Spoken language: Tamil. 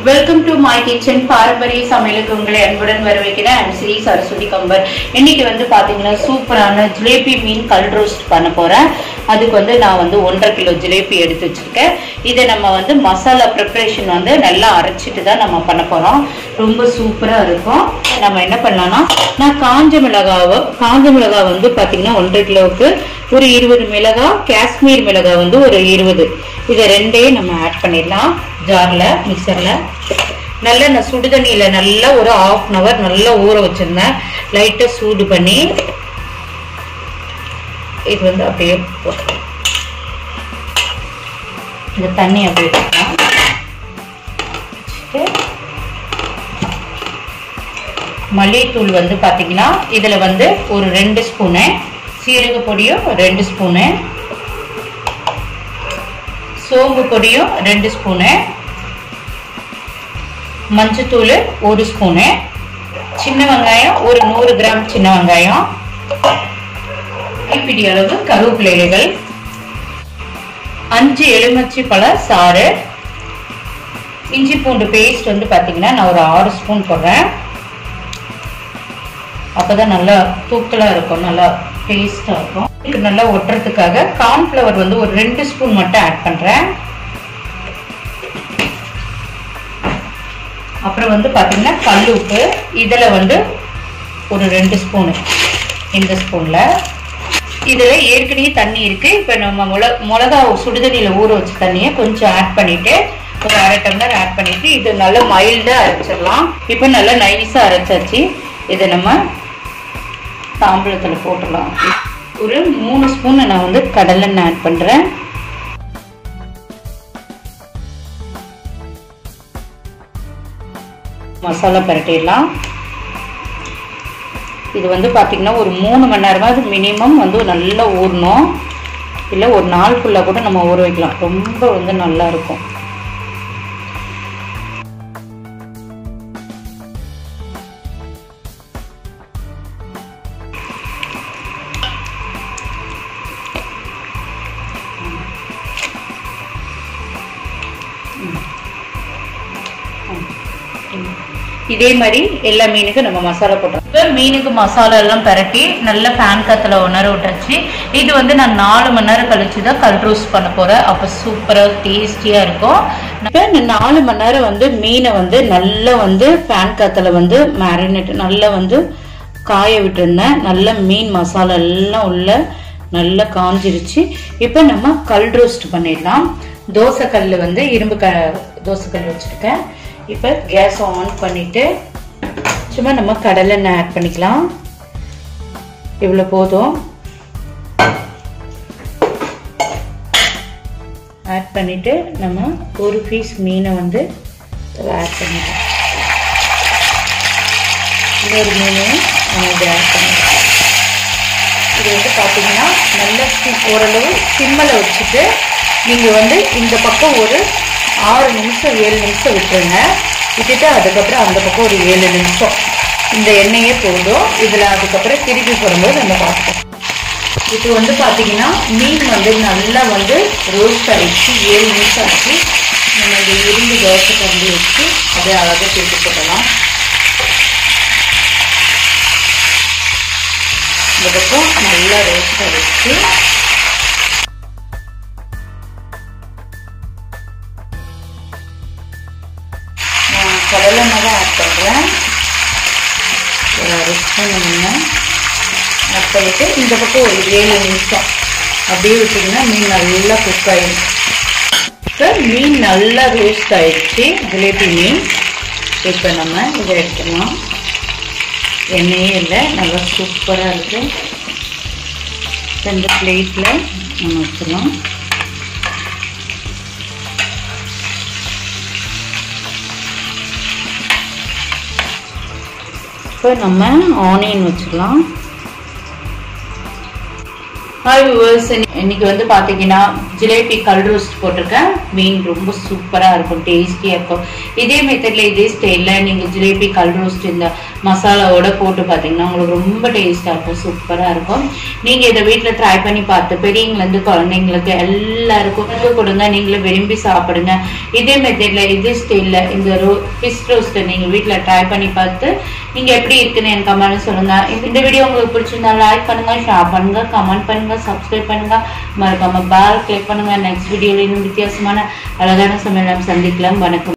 வெல்கம் டு மை கிச்சன் பாரம்பரிய சமையலுக்கு உங்களை அன்புடன் வரவேற்கிறேன் I'm ஸ்ரீ சரஸ்வதி கம்பர் இன்னைக்கு வந்து பாத்தீங்கன்னா சூப்பரான ஜிலேபி மீன் கல் ரோஸ்ட் பண்ண போறேன் அதுக்கு வந்து நான் வந்து ஒன்றரை கிலோ ஜிலேபி எடுத்து வச்சிருக்கேன் இதை நம்ம வந்து மசாலா ப்ரிப்பரேஷன் வந்து நல்லா அரைச்சிட்டு தான் நம்ம பண்ண போறோம் ரொம்ப சூப்பரா இருக்கும் நம்ம என்ன பண்ணலாம்னா நான் காஞ்ச மிளகாவை காஞ்ச மிளகாய் வந்து பாத்தீங்கன்னா ஒன்றரை கிலோவுக்கு ஒரு இருபது மிளகாய் காஷ்மீர் மிளகாய் வந்து ஒரு இருபது இதை ரெண்டையும் நம்ம ஆட் பண்ணிடலாம் ஜார்ல மிக்சர்ல நல்லா நான் சுடு தண்ணியில நல்லா ஒரு ஆஃப் அன் ஹவர் நல்லா ஊற வச்சிருந்தேன் லைட்டா சூடு பண்ணி இது வந்து அப்படியே போட்டுக்கலாம். இந்த தண்ணி அப்படியே வச்சுக்கலாம் வச்சுட்டு மல்லித்தூள் வந்து பார்த்தீங்கன்னா இதில் வந்து ஒரு ரெண்டு ஸ்பூனு சீரக பொடியும் ரெண்டு ஸ்பூனு சோம்பு பொடியும் ரெண்டு ஸ்பூனு மஞ்சத்தூள் ஒரு ஸ்பூனு சின்ன வெங்காயம் ஒரு நூறு கிராம் சின்ன வெங்காயம் கைப்பிடி அளவு கருவேப்பிலை இலைகள் அஞ்சு எலுமிச்சை பழ சாறு இஞ்சி பூண்டு பேஸ்ட் வந்து பார்த்தீங்கன்னா நான் ஒரு ஆறு ஸ்பூன் போடுறேன் அப்பதான் நல்லா தூக்கலா இருக்கும் நல்லா டேஸ்டா இருக்கும் இதுக்கு நல்லா ஒட்டுறதுக்காக கார்ன்ஃப்ளவர் வந்து ஒரு ரெண்டு ஸ்பூன் மட்டும் ஆட் பண்றேன் அப்புறம் வந்து பாத்தீங்கன்னா கல் உப்பு இதுல வந்து ஒரு ரெண்டு ஸ்பூனு இந்த ஸ்பூன்ல இதுல ஏற்கனவே தண்ணி இருக்கு இப்ப நம்ம முள மிளகா சுடுதண்ணியில ஊற வச்ச தண்ணியை கொஞ்சம் ஆட் பண்ணிட்டு ஒரு அரை டம்ளர் ஆட் பண்ணிட்டு இது நல்லா மைல்டா அரைச்சிடலாம் இப்போ நல்லா நைஸா அரைச்சாச்சு இதை நம்ம தாம்பளத்தில் போட்டுடலாம் ஒரு மூணு ஸ்பூன் நான் வந்து கடலெண்ணெய் ஆட் பண்ணுறேன் மசாலா பரட்டிடலாம் இது வந்து பார்த்திங்கன்னா ஒரு மூணு மணி நேரமாவது மினிமம் வந்து நல்லா ஊறணும் இல்லை ஒரு நாள் ஃபுல்லாக கூட நம்ம ஊற வைக்கலாம் ரொம்ப வந்து நல்லா இருக்கும் இதே மாதிரி எல்லா மீனுக்கும் நம்ம மசாலா போட்டோம் இப்போ மீனுக்கு மசாலா எல்லாம் பரட்டி நல்ல ஃபேன் காத்துல உணர விட்டாச்சு இது வந்து நான் நாலு மணி நேரம் கழிச்சு தான் கல் ரோஸ்ட் பண்ண போறேன் அப்போ சூப்பராக டேஸ்டியா இருக்கும் இப்போ இந்த நாலு மணி நேரம் வந்து மீனை வந்து நல்லா வந்து ஃபேன் காத்துல வந்து மேரினேட் நல்லா வந்து காய விட்டுருந்தேன் நல்ல மீன் மசாலா எல்லாம் உள்ள நல்லா காஞ்சிருச்சு இப்போ நம்ம கல் ரோஸ்ட் பண்ணிடலாம் தோசை கல் வந்து இரும்பு க தோசை கல் வச்சுருக்கேன் இப்போ கேஸ் ஆன் பண்ணிட்டு சும்மா நம்ம கடலெண்ணெய் ஆட் பண்ணிக்கலாம் இவ்வளோ போதும் ஆட் பண்ணிட்டு நம்ம ஒரு பீஸ் மீனை வந்து ஆட் பண்ணிக்கலாம் இன்னொரு மீனையும் நம்ம இதை ஆட் பண்ணிக்கலாம் இது வந்து பார்த்தீங்கன்னா நல்ல சி- ஓரளவு சிம்மில் வச்சுட்டு நீங்கள் வந்து இந்த பக்கம் ஒரு ஆறு நிமிஷம் ஏழு நிமிஷம் விட்டுருங்க விட்டுட்டு அதுக்கப்புறம் அந்த பக்கம் ஒரு ஏழு நிமிஷம் இந்த எண்ணெயே போதும் இதில் அதுக்கப்புறம் திருப்பி போடும்போது நம்ம பார்ப்போம் இது வந்து பார்த்தீங்கன்னா மீன் வந்து நல்லா வந்து ரோஸ்ட் ஆயிடுச்சு ஏழு நிமிஷம் ஆச்சு நம்ம இந்த இரும்பு தோசை கம்பி வச்சு அப்படியே அழகாக திருப்பி போடலாம் இந்த பக்கம் நல்லா ரோஸ்ட் ஆகிடுச்சு நான் கடலெண்ணெய் தான் ஆட் பண்ணுறேன் ஒரு அரை ஸ்பூன் எண்ணெய் ஆட் பண்ணிவிட்டு இந்த பக்கம் ஒரு ஏழு நிமிஷம் அப்படியே விட்டிங்கன்னா மீன் நல்லா குக் ஆயிடும் இப்போ மீன் நல்லா ரோஸ்ட் ஆயிடுச்சு ஜிலேபி மீன் இப்போ நம்ம இதை எடுத்துக்கலாம் எண்ணெயே இல்லை நல்லா சூப்பராக இருக்கு இப்போ இந்த பிளேட்டில் நம்ம வச்சிடலாம் இப்போ நம்ம ஆனியன் வச்சிடலாம் ஹாய் வியூவர்ஸ் இன்னைக்கு வந்து பாத்தீங்கன்னா ஜிலேபி கல் ரோஸ்ட் போட்டிருக்கேன் மீன் ரொம்ப சூப்பரா இருக்கும் டேஸ்டியா இருக்கும் இதே மெத்தட்ல இதே ஸ்டைல்ல நீங்க ஜிலேபி கல் ரோஸ்ட் இந்த மசாலாவோட போட்டு பாத்தீங்கன்னா உங்களுக்கு ரொம்ப டேஸ்டா இருக்கும் சூப்பரா இருக்கும் நீங்க இதை வீட்ல ட்ரை பண்ணி பார்த்து பெரியவங்கள இருந்து குழந்தைங்களுக்கு எல்லாருக்கும் வந்து கொடுங்க நீங்களும் விரும்பி சாப்பிடுங்க இதே மெத்தட்ல இதே ஸ்டைல்ல இந்த ரோ ஃபிஷ் ரோஸ்ட்டை நீங்க வீட்ல ட்ரை பண்ணி பார்த்து நீங்க எப்படி இருக்குன்னு எனக்கு கமெண்ட் சொல்லுங்க இந்த- இந்த வீடியோ உங்களுக்கு பிடிச்சிருந்தா லைக் பண்ணுங்க ஷேர் பண்ணுங்க கமெண்ட் பண்ணுங்க சப்ஸ்கிரைப் பண்ணுங்க மறக்காம பால் கிளிக் பண்ணுங்க நெக்ஸ்ட் வீடியோல இன்னும் வித்தியாசமான அழகான சமையலாம் சந்திக்கலாம் வணக்கம்